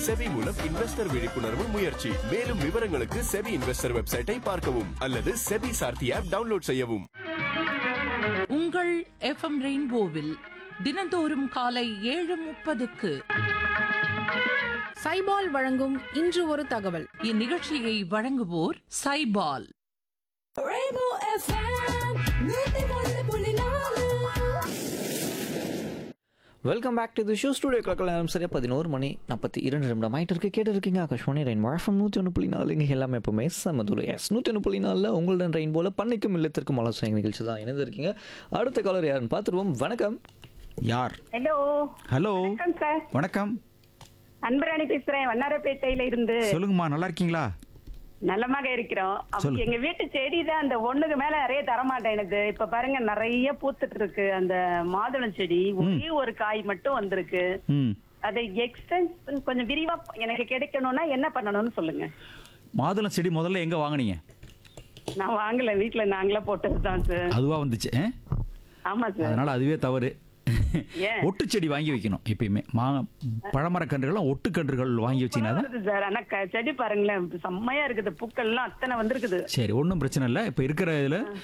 SEBI மூலம் investor விழிப்புணர்வு முயற்சி மேலும் விவரங்களுக்கு செபி இன்வெஸ்டர் வெப்சைட்டை பார்க்கவும் அல்லது செபி சார்த்தி ஆப் டவுன்லோட் செய்யவும் உங்கள் எஃப்எம் ரெயின்போவில் தினந்தோறும் காலை ஏழு முப்பதுக்கு சைபால் வழங்கும் இன்று ஒரு தகவல் இந்நிகழ்ச்சியை வழங்குவோர் சைபால் welcome back to the show studio கிளக்கில் நேரம் சரியாக பதினோரு மணி நாற்பத்தி இரண்டு நிமிடம் ஆகிட்டு இருக்கு கேட்டு இருக்கீங்க ஆகாஷ்வாணி ரெயின் வழக்கம் நூற்றி ஒன்று புள்ளி நாலு இங்கே எல்லாமே எப்பவுமே சமதுல எஸ் நூற்றி ஒன்று புள்ளி நாலில் உங்களுடன் ரெயின் போல பண்ணைக்கும் இல்லத்திற்கும் ஆலோசனை நிகழ்ச்சி தான் இணைந்திருக்கீங்க அடுத்த காலர் யாருன்னு பார்த்துருவோம் வணக்கம் யார் ஹலோ ஹலோ வணக்கம் சார் வணக்கம் அன்பராணி பேசுறேன் வண்ணாரப்பேட்டையில இருந்து சொல்லுங்கம்மா நல்லா இருக்கீங்களா நலமாக இருக்கிறோம் அப்ப சொல்லு. எங்க வீட்டு செடி தான் அந்த ஒண்ணுக்கு மேல நிறைய தரமாட்டேனுது இப்ப பாருங்க நிறைய பூத்துட்டு இருக்கு அந்த மாதுளம் செடி ஒரே ஒரு காய் மட்டும் வந்திருக்கு ம் அதை எக்ஸ்டென்ஷன் கொஞ்சம் விரிவா எனக்கு கிடைக்கணும்னா என்ன பண்ணணும்னு சொல்லுங்க மாதுளம் செடி முதல்ல எங்க வாங்குனீங்க நான் வாங்கல வீட்டுல நாங்களே போட்டது தான் சார் அதுவா வந்துச்சு ஆ? ஆமா சார் அதனால அதுவே தவறு ஏன்? ஒட்டு செடி வாங்கி வைக்கணும் எப்பயுமே மா பழமரக்கன்றுகள் ஒட்டுக்கன்றுகள் வாங்கி வச்சீங்கன்னா தான் வருது சார் ஆனா க- செடி பாருங்களேன் செம்மையா இருக்குது பூக்கள் எல்லாம் அத்தனை வந்திருக்குது சரி ஒன்றும் பிரச்சனை இல்லை இப்போ இருக்கிற இதில்